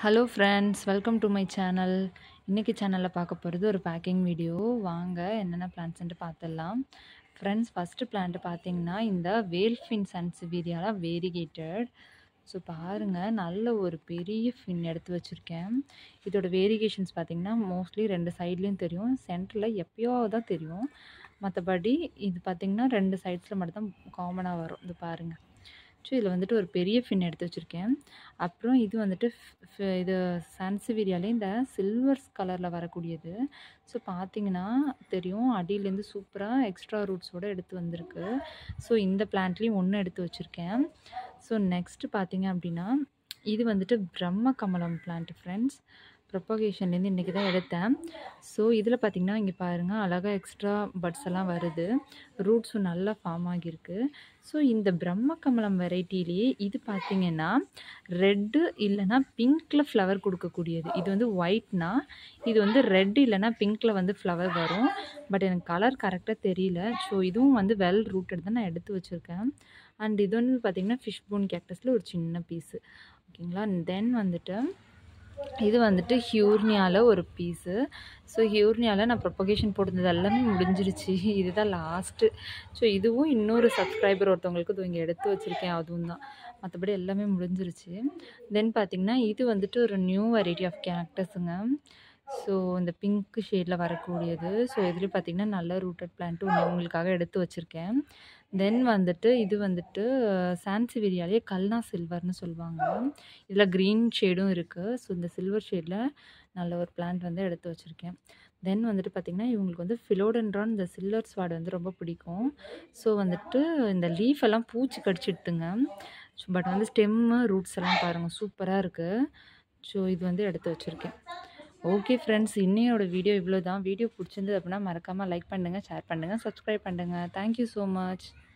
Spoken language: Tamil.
hello friends welcome to my channel இன்றைக்கி சேனலில் பார்க்க போகிறது ஒரு பேக்கிங் வீடியோ வாங்க என்னென்ன பிளான்ட்ஸ்ன்ட்டு பார்த்துடலாம் ஃப்ரெண்ட்ஸ் ஃபஸ்ட்டு பிளான்ட்டு பார்த்தீங்கன்னா இந்த வேல்ஃபின் சன்சிவீரியாவில் வேரிகேட்டட் ஸோ பாருங்கள் நல்ல ஒரு பெரிய ஃபின் எடுத்து வச்சுருக்கேன் இதோட வேரிகேஷன்ஸ் பார்த்திங்கன்னா மோஸ்ட்லி ரெண்டு சைட்லேயும் தெரியும் சென்டரில் எப்பயோ தான் தெரியும் மற்றபடி இது பார்த்திங்கன்னா ரெண்டு சைட்ஸில் மட்டும்தான் காமனாக வரும் இது பாருங்கள் ஸோ இதில் வந்துட்டு ஒரு பெரிய ஃபின் எடுத்து வச்சுருக்கேன் அப்புறம் இது வந்துட்டு ஃப- இது சான்சிவீரியாலே இந்த சில்வர்ஸ் கலரில் வரக்கூடியது ஸோ பார்த்தீங்கன்னா தெரியும் அடியிலேருந்து சூப்பராக எக்ஸ்ட்ரா ரூட்ஸோடு எடுத்து வந்திருக்கு ஸோ இந்த பிளான்ட்லேயும் ஒன்று எடுத்து வச்சுருக்கேன் ஸோ நெக்ஸ்ட்டு பார்த்தீங்க அப்படின்னா இது வந்துட்டு பிரம்ம கமலம் பிளான்ட் ஃப்ரெண்ட்ஸ் ப்ரொப்பகேஷன்லேருந்து இன்றைக்கி தான் எடுத்தேன் ஸோ இதில் பார்த்தீங்கன்னா இங்கே பாருங்கள் அழகாக எக்ஸ்ட்ரா பட்ஸ் எல்லாம் வருது ரூட்ஸும் நல்லா ஃபார்ம் ஆகியிருக்கு ஸோ இந்த பிரம்ம கமலம் வெரைட்டிலேயே இது பார்த்தீங்கன்னா ரெட்டு இல்லைன்னா பிங்க்கில் ஃப்ளவர் கொடுக்கக்கூடியது இது வந்து ஒயிட்னா இது வந்து ரெட் இல்லைன்னா பிங்க்கில் வந்து ஃப்ளவர் வரும் பட் எனக்கு கலர் கரெக்டாக தெரியல ஸோ இதுவும் வந்து வெல் ரூட்டட் தான் நான் எடுத்து வச்சுருக்கேன் அண்ட் இது வந்து பார்த்திங்கன்னா ஃபிஷ் போன் கேக்டஸில் ஒரு சின்ன பீஸு ஓகேங்களா தென் வந்துட்டு இது வந்துட்டு ஹியூர்னியாவில் ஒரு பீஸு ஸோ ஹியூர்னியாவில் நான் ப்ரொப்பகேஷன் போட்டது எல்லாமே முடிஞ்சிருச்சு இதுதான் லாஸ்ட்டு ஸோ இதுவும் இன்னொரு சப்ஸ்கிரைபர் ஒருத்தவங்களுக்கு இது இங்கே எடுத்து வச்சுருக்கேன் அதுவும் தான் மற்றபடி எல்லாமே முடிஞ்சிருச்சு தென் பார்த்திங்கன்னா இது வந்துட்டு ஒரு நியூ வெரைட்டி ஆஃப் கேக்டஸுங்க ஸோ இந்த பிங்க் ஷேடில் வரக்கூடியது ஸோ இதுலேயும் பார்த்திங்கன்னா நல்ல ரூட்டட் பிளான்ட்டு ஒன்று உங்களுக்காக எடுத்து வச்சுருக்கேன் தென் வந்துட்டு இது வந்துட்டு சான்சிவிரியாலே கல்னா சில்வர்னு சொல்லுவாங்க இதில் க்ரீன் ஷேடும் இருக்குது ஸோ இந்த சில்வர் ஷேடில் நல்ல ஒரு பிளான்ட் வந்து எடுத்து வச்சுருக்கேன் தென் வந்துட்டு பார்த்திங்கன்னா இவங்களுக்கு வந்து ஃபிலோடென்ட்ரான் இந்த சில்வர் ஸ்வாட் வந்து ரொம்ப பிடிக்கும் ஸோ வந்துட்டு இந்த லீஃப் எல்லாம் பூச்சி கடிச்சிடுதுங்க பட் வந்து ஸ்டெம்மு ரூட்ஸ் எல்லாம் பாருங்கள் சூப்பராக இருக்குது ஸோ இது வந்து எடுத்து வச்சுருக்கேன் ஓகே ஃப்ரெண்ட்ஸ் இன்னையோட வீடியோ இவ்வளோ தான் வீடியோ பிடிச்சிருந்தது அப்படின்னா மறக்காமல் லைக் பண்ணுங்கள் ஷேர் பண்ணுங்கள் சப்ஸ்கிரைப் பண்ணுங்கள் தேங்க்யூ ஸோ மச்